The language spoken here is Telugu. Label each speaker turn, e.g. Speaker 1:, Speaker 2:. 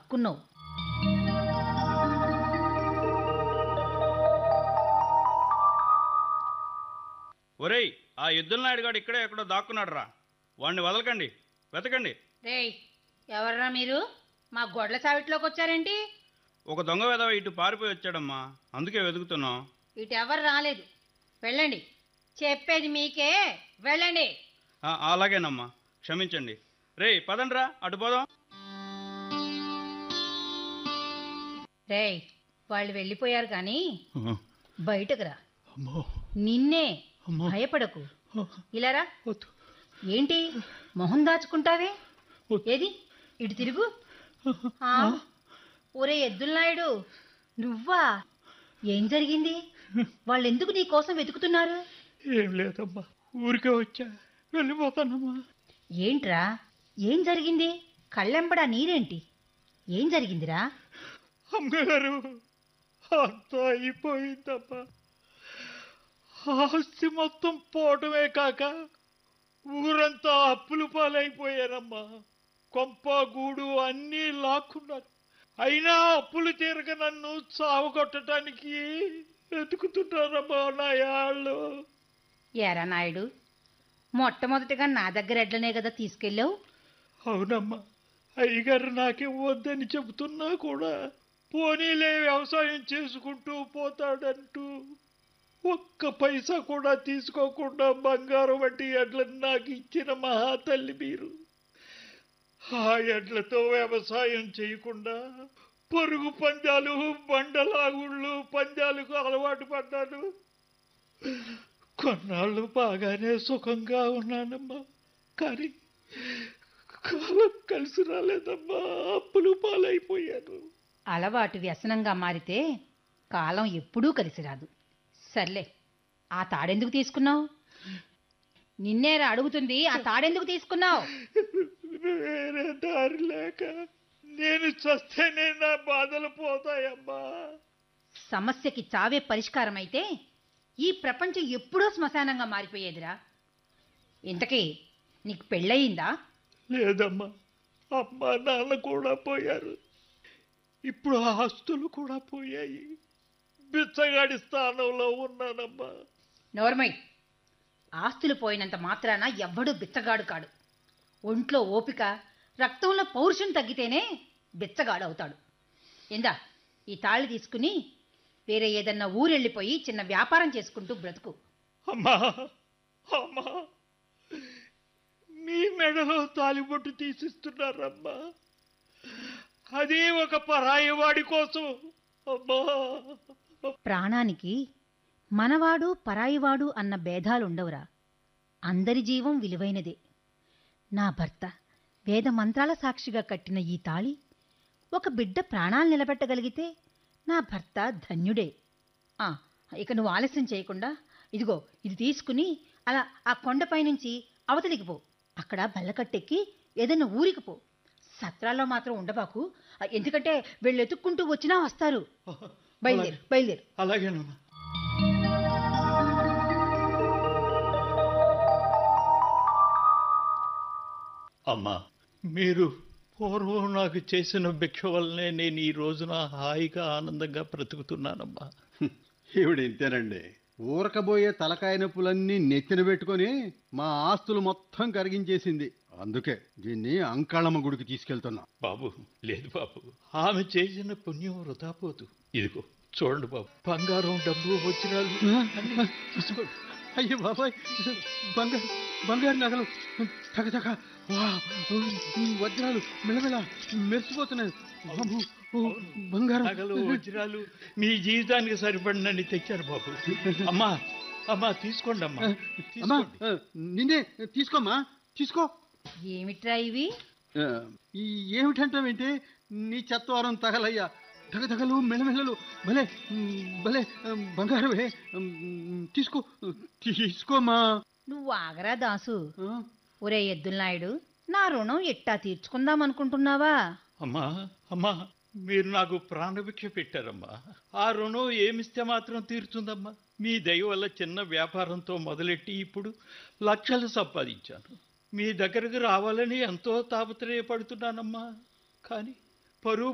Speaker 1: దాక్కున్నావు
Speaker 2: ఒరేయ్ ఆ ఎద్దుల నాయుడుగాడు ఇక్కడే ఎక్కడో దాక్కున్నాడు రా వాడిని వదలకండి వెతకండి
Speaker 1: రేయ్ ఎవర్రా మీరు మా గొడ్ల సావిట్లోకి వచ్చారేంటి
Speaker 2: ఒక దొంగ వెధవ ఇటు పారిపోయి వచ్చాడమ్మా అందుకే వెతుకుతున్నాం
Speaker 1: ఇటు ఎవరు రాలేదు వెళ్ళండి చెప్పేది మీకే వెళ్ళండి
Speaker 2: ఆ, అలాగేనమ్మా క్షమించండి రేయ్ పదండ్రా అటు పోదాం
Speaker 1: రేయ్ వాళ్ళు వెళ్ళిపోయారు కానీ బయటకు రా
Speaker 3: అమ్మో
Speaker 1: నిన్నే
Speaker 3: అమ్మో.
Speaker 1: భయపడకు ఇలారా
Speaker 3: వద్దు
Speaker 1: ఏంటి మొహం దాచుకుంటావే
Speaker 3: వద్దు.
Speaker 1: ఏది ఇటు తిరుగు ఆ, ఒరే ఎద్దుల్నాయుడు నువ్వా ఏం జరిగింది వాళ్ళు ఎందుకు నీ కోసం వెతుకుతున్నారు
Speaker 3: ఏం లేదమ్మా ఊరికే వచ్చా వెళ్ళిపోతానమ్మా
Speaker 1: ఏంట్రా ఏం జరిగింది కళ్ళెంబడా నీరేంటి ఏం జరిగిందిరా
Speaker 3: అమ్మగారు అంతా అయిపోయిందమ్మా ఆస్తి మొత్తం పోవటమే కాక ఊరంతా అప్పులు పాలైపోయారమ్మా కొంప గూడు అన్నీ లాక్కున్నారు అయినా అప్పులు తీరక నన్ను చావగొట్టడానికి వెతుకుతున్నారమ్మా నా యాళ్ళు
Speaker 1: ఏరా నాయుడు మొట్టమొదటిగా నా దగ్గర ఎడ్లనే కదా తీసుకెళ్ళావు
Speaker 3: అవునమ్మా అయ్యగారు నాకేం వద్దని చెబుతున్నా కూడా పోనీలే వ్యవసాయం చేసుకుంటూ పోతాడంటూ ఒక్క పైసా కూడా తీసుకోకుండా బంగారం వంటి ఎడ్లను నాకు ఇచ్చిన మహాతల్లి మీరు ఆ ఎడ్లతో వ్యవసాయం చేయకుండా పరుగు పందాలు బండలాగుళ్ళు పందాలకు అలవాటు పడ్డాను కొన్నాళ్ళు బాగానే సుఖంగా ఉన్నానమ్మా కానీ కాలం కలిసి రాలేదమ్మా అప్పులు పాలైపోయాను
Speaker 1: అలవాటు వ్యసనంగా మారితే కాలం ఎప్పుడూ కలిసి రాదు సర్లే ఆ తాడెందుకు తీసుకున్నావు నిన్నేరా అడుగుతుంది ఆ తాడెందుకు తీసుకున్నావు
Speaker 3: వేరే దారి లేక నేను చస్తేనే నా బాధలు పోతాయమ్మా
Speaker 1: సమస్యకి చావే పరిష్కారం అయితే ఈ ప్రపంచం ఎప్పుడో శ్మశానంగా మారిపోయేదిరా ఇంతకీ నీకు పెళ్ళయిందా
Speaker 3: లేదమ్మా అమ్మ నాన్న కూడా పోయారు ఇప్పుడు ఆస్తులు కూడా పోయాయి బిచ్చగాడి స్థానంలో ఉన్నానమ్మా
Speaker 1: నోర్మై ఆస్తులు పోయినంత మాత్రాన ఎవ్వడూ బిచ్చగాడు కాడు ఒంట్లో ఓపిక రక్తంలో పౌరుషం తగ్గితేనే బిచ్చగాడు అవుతాడు ఇందా ఈ తాళి తీసుకుని వేరే ఏదన్నా ఊరెళ్ళిపోయి చిన్న వ్యాపారం చేసుకుంటూ బ్రతుకు
Speaker 3: అమ్మా అమ్మా మీ మెడలో తాలిబొట్టు తీసిస్తున్నారమ్మా అది ఒక పరాయి వాడి కోసం అమ్మా
Speaker 1: ప్రాణానికి మనవాడు పరాయివాడు అన్న భేదాలుండవురా అందరి జీవం విలువైనదే నా భర్త వేద మంత్రాల సాక్షిగా కట్టిన ఈ తాళి ఒక బిడ్డ ప్రాణాలు నిలబెట్టగలిగితే నా భర్త ధన్యుడే ఆ, ఇక నువ్వు ఆలస్యం చేయకుండా ఇదిగో ఇది తీసుకుని అలా ఆ కొండపై నుంచి అవతలికి పో అక్కడ బల్లకట్టెక్కి ఏదైనా ఊరికి పో సత్రాల్లో మాత్రం ఉండబాకు ఆ, ఎందుకంటే వీళ్ళు ఎతుక్కుంటూ వచ్చినా వస్తారు బయలుదేరు బయలుదేరు
Speaker 3: అలాగేనమ్మా అమ్మా మీరు పూర్వం నాకు చేసిన భిక్ష వల్లనే నేను ఈ రోజున హాయిగా ఆనందంగా బ్రతుకుతున్నానమ్మా
Speaker 4: ఈవిడ ఇంతేనండి ఊరకబోయే తలకాయ నొప్పులన్నీ నెత్తిన పెట్టుకొని మా ఆస్తులు మొత్తం కరిగించేసింది అందుకే దీన్ని అంకాళమ్మ గుడికి తీసుకెళ్తున్నా
Speaker 3: బాబు లేదు బాబు ఆమె చేసిన పుణ్యం వృధా పోదు ఇదిగో చూడండి బాబు బంగారం డబ్బు వచ్చినాలు అన్నీ తీసుకోండి
Speaker 4: అయ్యో బాబాయ్ బంగారు బంగారు నగలు తగ తగ వా, వజ్రాలు మెలమెల మెరిసిపోతున్నాయి బాబు, ఓ, బంగారం
Speaker 3: నగలు వజ్రాలు మీ జీవితానికి సరిపడినన్ని తెచ్చారు బాబు అమ్మా అమ్మా తీసుకోండి అమ్మా
Speaker 4: అమ్మా
Speaker 3: తీసుకోండి.
Speaker 4: నిన్నే తీసుకోమ్మా తీసుకో
Speaker 1: ఏమిట్రా ఇవి
Speaker 4: ఆ, ఈ ఏమిటంటావేంటి నీ చెత్తవారం తగలయ్యా తగతగలు మెలమెలలు భలే ఉమ్, భలే ఉమ్, బంగారమే ఉమ్, తీసుకో తీసుకోమా
Speaker 1: నువ్వు ఆగరా దాసు
Speaker 4: ఆ,
Speaker 1: ఒరే ఎద్దులనాయుడు నా రుణం ఎట్టా తీర్చుకుందాం అనుకుంటున్నావా
Speaker 3: అమ్మా అమ్మా మీరు నాకు ప్రాణభిక్ష పెట్టారమ్మా ఆ రుణం ఏమిస్తే మాత్రం తీరుతుందమ్మా మీ దయ వల్ల చిన్న వ్యాపారంతో మొదలెట్టి ఇప్పుడు లక్షలు సంపాదించాను మీ దగ్గరకు రావాలని ఎంతో తాపత్రయపడుతున్నానమ్మా కానీ పరువు